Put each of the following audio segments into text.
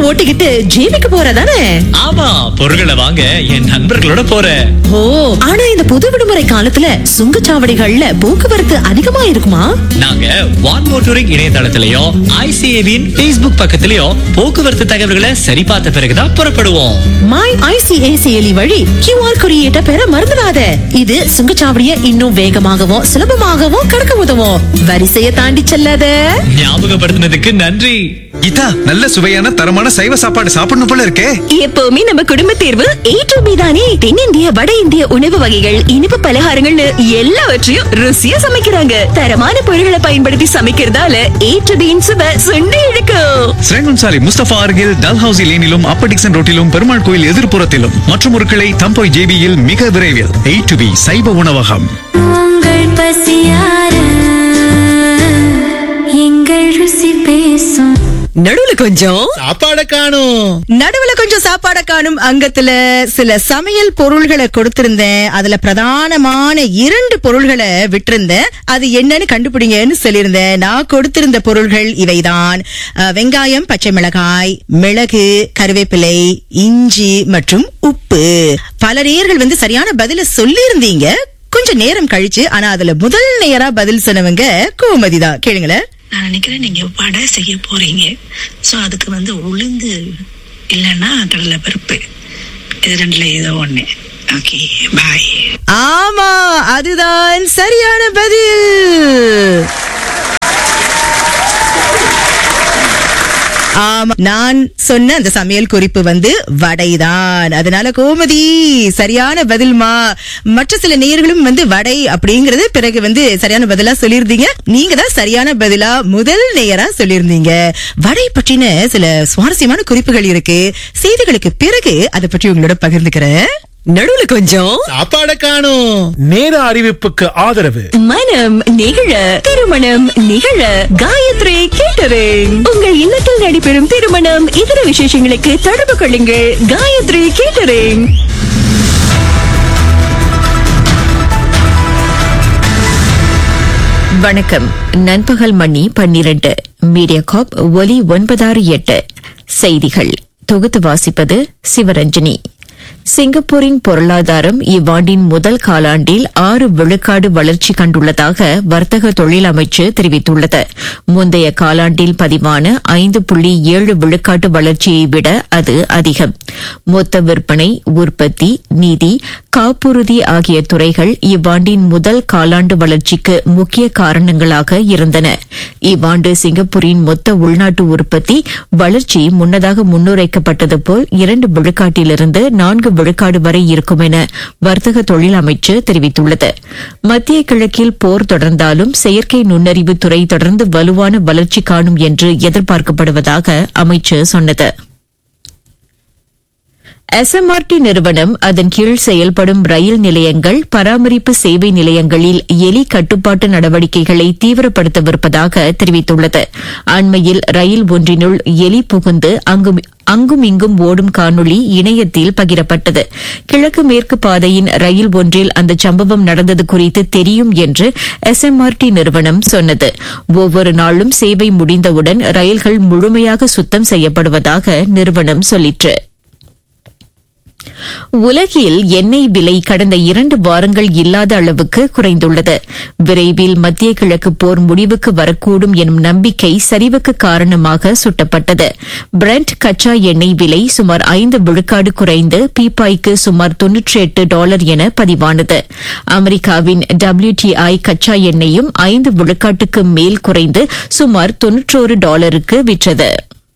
ஓட்டிக்கிட்டு ஜேபிக்கு போறதானே ஆமா பொருட்களை வாங்க என் நண்பர்களோட போறேன் ஓ ஆனா இந்த பொது விடுமுறை காலத்துல சுங்கச்சாவடிகள்ல போக்குவரத்து அதிகமா இருக்குமா நாங்க வான் மோட்டோரிங் இணையதளத்திலயும் ஐசிஏவின் Facebook பக்கத்திலயும் போக்குவரத்து தகவல்களை சரி பார்த்த பிறகுதான் புறப்படுவோம் மை ஐசிஏ செயலி வழி கியூஆர் குறியீட்டை பெற மறந்துடாத இது சுங்கச்சாவடியை இன்னும் வேகமாகவும் சுலபமாகவும் கடக்க உதவும் வரிசையை தாண்டி செல்லாத ஞாபகப்படுத்தினதுக்கு நன்றி கீதா நல்ல சுவையான தரமான சைவ சாப்பாடு சாப்பிடணும் போல இருக்கே எப்பவுமே நம்ம குடும்ப தேர்வு ஏ டு பி தானே தென்னிந்திய வட இந்திய உணவு வகைகள் இனிப்பு பலகாரங்கள்னு எல்லாவற்றையும் ருசியா சமைக்கிறாங்க தரமான பொருட்களை பயன்படுத்தி சமைக்கிறதால ஏ டு பியின் சுவை சுண்டி இழுக்கும் ஸ்ரேங்குன்சாலி முஸ்தபா அருகில் டல்ஹவுசி லேனிலும் அப்பர் டிக்சன் ரோட்டிலும் பெருமாள் கோயில் எதிர்ப்புறத்திலும் மற்றும் ஒரு கிளை தம்போய் ஜேபியில் மிக விரைவில் A to B சைவ உணவகம் உங்கள் பசியார எங்கள் ருசி பேசும் நடுவுல கொஞ்சம் சாப்பாட காணும் நடுவுல கொஞ்சம் சாப்பாட காணும் அங்கத்துல சில சமையல் பொருள்களை கொடுத்திருந்தேன் அதுல பிரதானமான இரண்டு பொருள்களை விட்டிருந்தேன் அது என்னன்னு கண்டுபிடிங்கன்னு சொல்லியிருந்தேன் நான் கொடுத்திருந்த பொருள்கள் இவைதான் அஹ், வெங்காயம் பச்சை மிளகாய் மிளகு கருவேப்பிலை இஞ்சி மற்றும் உப்பு பல நேயர்கள் வந்து சரியான பதில சொல்லியிருந்தீங்க கொஞ்சம் நேரம் கழிச்சு ஆனா அதுல முதல் நேரா பதில் சொன்னவங்க கோமதி தான் கேளுங்களேன் நான் நினைக்கிறேன் நீங்க வடை செய்ய போறீங்க சோ அதுக்கு வந்து உளுந்து இல்லைன்னா கடலை பருப்பு இது ரெண்டுல ஏதோ ஒண்ணு ஓகே பாய் ஆமா அதுதான் சரியான பதில் ஆமா நான் சொன்ன அந்த சமையல் குறிப்பு வந்து வடைதான் அதனால கோமதி சரியான பதில்மா மற்ற சில நேயர்களும் வந்து வடை அப்படிங்கறது பிறகு வந்து சரியான பதிலா சொல்லியிருந்தீங்க நீங்க தான் சரியான பதிலா முதல் நேயரா சொல்லியிருந்தீங்க வடை பற்றின சில சுவாரஸ்யமான குறிப்புகள் இருக்கு செய்திகளுக்கு பிறகு அதை பற்றி உங்களோட பகிர்ந்துக்கிறேன் நடுவுல கொஞ்சம் சாப்பாட காணும் நேர அறிவிப்புக்கு ஆதரவு மனம் நிகழ திருமணம் நிகழ காயத்ரி கேட்டரிங் உங்கள் இல்லத்தில் நடைபெறும் திருமணம் இதர விசேஷங்களுக்கு தொடர்பு கொள்ளுங்கள் காயத்ரி கேட்டரிங் வணக்கம் நண்பகல் மணி பன்னிரண்டு மீடியா காப் ஒலி ஒன்பதாறு எட்டு செய்திகள் தொகுத்து வாசிப்பது சிவரஞ்சனி சிங்கப்பூரின் பொருளாதாரம் இவ்வாண்டின் முதல் காலாண்டில் ஆறு விழுக்காடு வளர்ச்சி கண்டுள்ளதாக வர்த்தக தொழில் அமைச்சு தெரிவித்துள்ளது முந்தைய காலாண்டில் பதிவான ஐந்து புள்ளி ஏழு விழுக்காட்டு வளர்ச்சியை விட அது அதிகம் மொத்த விற்பனை உற்பத்தி நிதி காப்புறுதி ஆகிய துறைகள் இவ்வாண்டின் முதல் காலாண்டு வளர்ச்சிக்கு முக்கிய காரணங்களாக இருந்தன இவ்வாண்டு சிங்கப்பூரின் மொத்த உள்நாட்டு உற்பத்தி வளர்ச்சி முன்னதாக முன்னுரைக்கப்பட்டது போல் இரண்டு விழுக்காட்டிலிருந்து நான்கு விழுக்காடு வரை இருக்கும் என வர்த்தக தொழில் அமைச்சு தெரிவித்துள்ளது மத்திய கிழக்கில் போர் தொடர்ந்தாலும் செயற்கை நுண்ணறிவு துறை தொடர்ந்து வலுவான வளர்ச்சி காணும் என்று எதிர்பார்க்கப்படுவதாக அமைச்சு சொன்னது எஸ்எம்ஆர்டி நிறுவனம் அதன் கீழ் செயல்படும் ரயில் நிலையங்கள் பராமரிப்பு சேவை நிலையங்களில் எலி கட்டுப்பாட்டு நடவடிக்கைகளை தீவிரப்படுத்தவிருப்பதாக தெரிவித்துள்ளது அண்மையில் ரயில் ஒன்றினுள் எலி புகுந்து அங்கும் அங்கும் இங்கும் ஓடும் காணொளி இணையத்தில் பகிரப்பட்டது கிழக்கு மேற்கு பாதையின் ரயில் ஒன்றில் அந்த சம்பவம் நடந்தது குறித்து தெரியும் என்று எஸ்எம்ஆர்டி நிறுவனம் சொன்னது ஒவ்வொரு நாளும் சேவை முடிந்தவுடன் ரயில்கள் முழுமையாக சுத்தம் செய்யப்படுவதாக நிறுவனம் சொல்லிற்று உலகில் எண்ணெய் விலை கடந்த இரண்டு வாரங்கள் இல்லாத அளவுக்கு குறைந்துள்ளது விரைவில் மத்திய கிழக்கு போர் முடிவுக்கு வரக்கூடும் எனும் நம்பிக்கை சரிவுக்கு காரணமாக சுட்டப்பட்டது பிரெண்ட் கச்சா எண்ணெய் விலை சுமார் ஐந்து விழுக்காடு குறைந்து பீப்பாய்க்கு சுமார் தொன்னூற்றி எட்டு டாலர் என பதிவானது அமெரிக்காவின் டபிள்யூடிஐ கச்சா எண்ணெயும் ஐந்து விழுக்காட்டுக்கு மேல் குறைந்து சுமார் தொன்னூற்றோரு டாலருக்கு விற்றது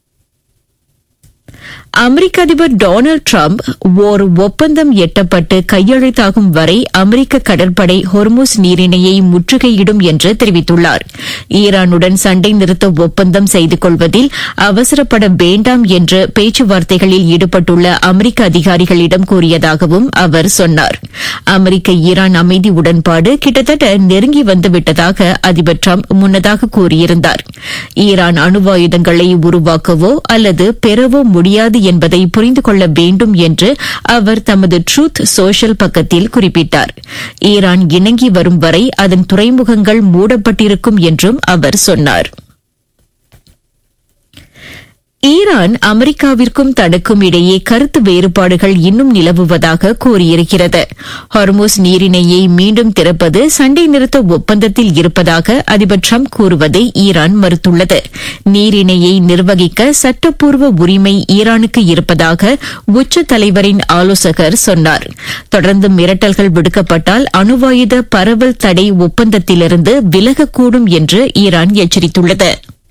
அமெரிக்க அதிபர் டொனால்டு டிரம்ப் ஓர் ஒப்பந்தம் எட்டப்பட்டு கையெழுத்தாகும் வரை அமெரிக்க கடற்படை ஹொர்முஸ் நீரிணையை முற்றுகையிடும் என்று தெரிவித்துள்ளார் ஈரானுடன் சண்டை நிறுத்த ஒப்பந்தம் செய்து கொள்வதில் அவசரப்பட வேண்டாம் என்று பேச்சுவார்த்தைகளில் ஈடுபட்டுள்ள அமெரிக்க அதிகாரிகளிடம் கூறியதாகவும் அவர் சொன்னார் அமெரிக்க ஈரான் அமைதி உடன்பாடு கிட்டத்தட்ட நெருங்கி வந்துவிட்டதாக அதிபர் டிரம்ப் முன்னதாக கூறியிருந்தார் ஈரான் அணுவாயுதங்களை உருவாக்கவோ அல்லது பெறவோ முடியாது என்பதை புரிந்து கொள்ள வேண்டும் என்று அவர் தமது ட்ரூத் சோஷியல் பக்கத்தில் குறிப்பிட்டார் ஈரான் இணங்கி வரும் வரை அதன் துறைமுகங்கள் மூடப்பட்டிருக்கும் என்றும் அவர் சொன்னார் ஈரான் அமெரிக்காவிற்கும் தனக்கும் இடையே கருத்து வேறுபாடுகள் இன்னும் நிலவுவதாக கூறியிருக்கிறது ஹார்மோஸ் நீரிணையை மீண்டும் திறப்பது சண்டை நிறுத்த ஒப்பந்தத்தில் இருப்பதாக அதிபர் ட்ரம்ப் கூறுவதை ஈரான் மறுத்துள்ளது நீரிணையை நிர்வகிக்க சட்டப்பூர்வ உரிமை ஈரானுக்கு இருப்பதாக உச்ச தலைவரின் ஆலோசகர் சொன்னார் தொடர்ந்து மிரட்டல்கள் விடுக்கப்பட்டால் அணுவாயுத பரவல் தடை ஒப்பந்தத்திலிருந்து விலகக்கூடும் என்று ஈரான் எச்சரித்துள்ளது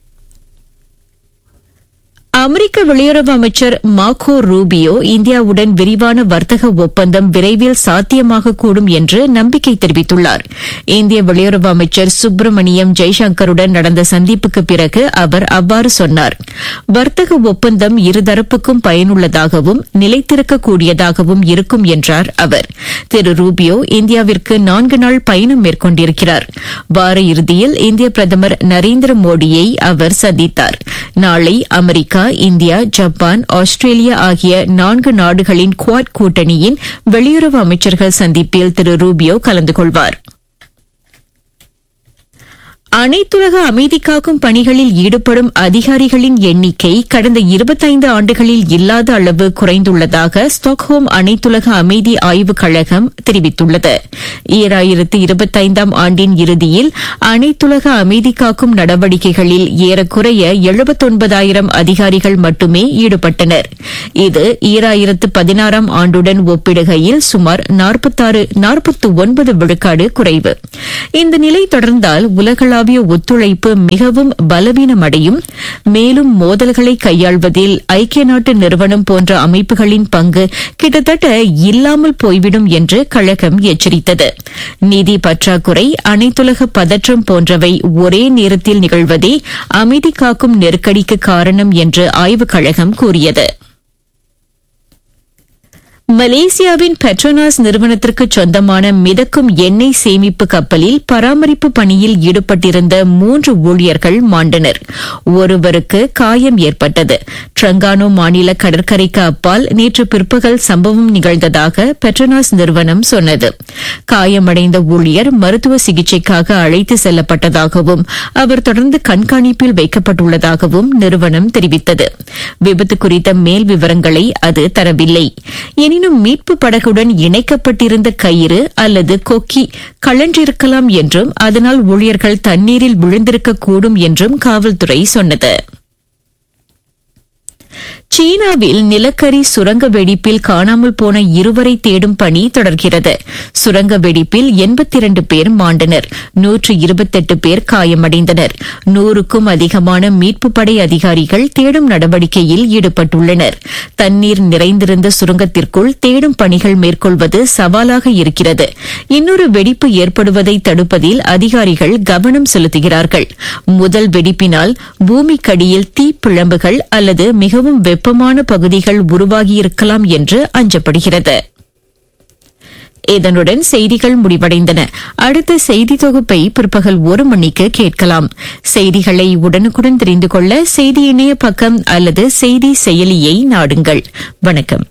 அமெரிக்க வெளியுறவு அமைச்சர் மார்கோ ரூபியோ இந்தியாவுடன் விரிவான வர்த்தக ஒப்பந்தம் விரைவில் சாத்தியமாகக்கூடும் என்று நம்பிக்கை தெரிவித்துள்ளார் இந்திய வெளியுறவு அமைச்சர் சுப்பிரமணியம் ஜெய்சங்கருடன் நடந்த சந்திப்புக்கு பிறகு அவர் அவ்வாறு சொன்னார் வர்த்தக ஒப்பந்தம் இருதரப்புக்கும் பயனுள்ளதாகவும் நிலைத்திருக்கக்கூடியதாகவும் இருக்கும் என்றார் அவர் திரு ரூபியோ இந்தியாவிற்கு நான்கு நாள் பயணம் மேற்கொண்டிருக்கிறார் வார இறுதியில் இந்திய பிரதமர் நரேந்திர மோடியை அவர் சந்தித்தார் நாளை அமெரிக்கா இந்தியா ஜப்பான் ஆஸ்திரேலியா ஆகிய நான்கு நாடுகளின் குவாட் கூட்டணியின் வெளியுறவு அமைச்சர்கள் சந்திப்பில் திரு ரூபியோ கலந்து கொள்வார் அனைத்துலக அமைதி காக்கும் பணிகளில் ஈடுபடும் அதிகாரிகளின் எண்ணிக்கை கடந்த இருபத்தைந்து ஆண்டுகளில் இல்லாத அளவு குறைந்துள்ளதாக ஸ்டாக்ஹோம் அனைத்துலக அமைதி ஆய்வுக் கழகம் தெரிவித்துள்ளது ஈராயிரத்து இருபத்தைந்தாம் ஆண்டின் இறுதியில் அனைத்துலக அமைதி காக்கும் நடவடிக்கைகளில் ஏறக்குறைய எழுபத்தொன்பதாயிரம் அதிகாரிகள் மட்டுமே ஈடுபட்டனர் இது ஈராயிரத்து பதினாறாம் ஆண்டுடன் ஒப்பிடுகையில் சுமார் நாற்பத்தாறு நாற்பத்து ஒன்பது விழுக்காடு குறைவு இந்த நிலை தொடர்ந்தால் உலகளாவிய ஒத்துழைப்பு மிகவும் பலவீனமடையும் மேலும் மோதல்களை கையாள்வதில் ஐக்கிய நாட்டு நிறுவனம் போன்ற அமைப்புகளின் பங்கு கிட்டத்தட்ட இல்லாமல் போய்விடும் என்று கழகம் எச்சரித்தது நிதி பற்றாக்குறை அனைத்துலக பதற்றம் போன்றவை ஒரே நேரத்தில் நிகழ்வதே அமைதி காக்கும் நெருக்கடிக்கு காரணம் என்று ஆய்வுக் கழகம் கூறியது மலேசியாவின் பெட்ரோனாஸ் நிறுவனத்திற்கு சொந்தமான மிதக்கும் எண்ணெய் சேமிப்பு கப்பலில் பராமரிப்பு பணியில் ஈடுபட்டிருந்த மூன்று ஊழியர்கள் மாண்டனர் ஒருவருக்கு காயம் ஏற்பட்டது ட்ரங்கானோ மாநில கடற்கரைக்கு அப்பால் நேற்று பிற்பகல் சம்பவம் நிகழ்ந்ததாக பெட்ரோனாஸ் நிறுவனம் சொன்னது காயமடைந்த ஊழியர் மருத்துவ சிகிச்சைக்காக அழைத்து செல்லப்பட்டதாகவும் அவர் தொடர்ந்து கண்காணிப்பில் வைக்கப்பட்டுள்ளதாகவும் நிறுவனம் தெரிவித்தது விபத்து குறித்த மேல் விவரங்களை அது தரவில்லை எனினும் மீட்பு படகுடன் இணைக்கப்பட்டிருந்த கயிறு அல்லது கொக்கி கழன்றிருக்கலாம் என்றும் அதனால் ஊழியர்கள் தண்ணீரில் விழுந்திருக்கக்கூடும் என்றும் காவல்துறை சொன்னது சீனாவில் நிலக்கரி சுரங்க வெடிப்பில் காணாமல் போன இருவரை தேடும் பணி தொடர்கிறது சுரங்க வெடிப்பில் எண்பத்தி இரண்டு பேர் மாண்டனர் நூற்று இருபத்தெட்டு பேர் காயமடைந்தனர் நூறுக்கும் அதிகமான மீட்பு படை அதிகாரிகள் தேடும் நடவடிக்கையில் ஈடுபட்டுள்ளனர் தண்ணீர் நிறைந்திருந்த சுரங்கத்திற்குள் தேடும் பணிகள் மேற்கொள்வது சவாலாக இருக்கிறது இன்னொரு வெடிப்பு ஏற்படுவதை தடுப்பதில் அதிகாரிகள் கவனம் செலுத்துகிறார்கள் முதல் வெடிப்பினால் பூமிக்கடியில் தீப்பிழம்புகள் அல்லது மிகவும் வெப்பமான பகுதிகள் உருவாகியிருக்கலாம் என்று அஞ்சப்படுகிறது இதனுடன் செய்திகள் முடிவடைந்தன அடுத்த செய்தி தொகுப்பை பிற்பகல் ஒரு மணிக்கு கேட்கலாம் செய்திகளை உடனுக்குடன் தெரிந்து கொள்ள செய்தி இணைய பக்கம் அல்லது செய்தி செயலியை நாடுங்கள் வணக்கம்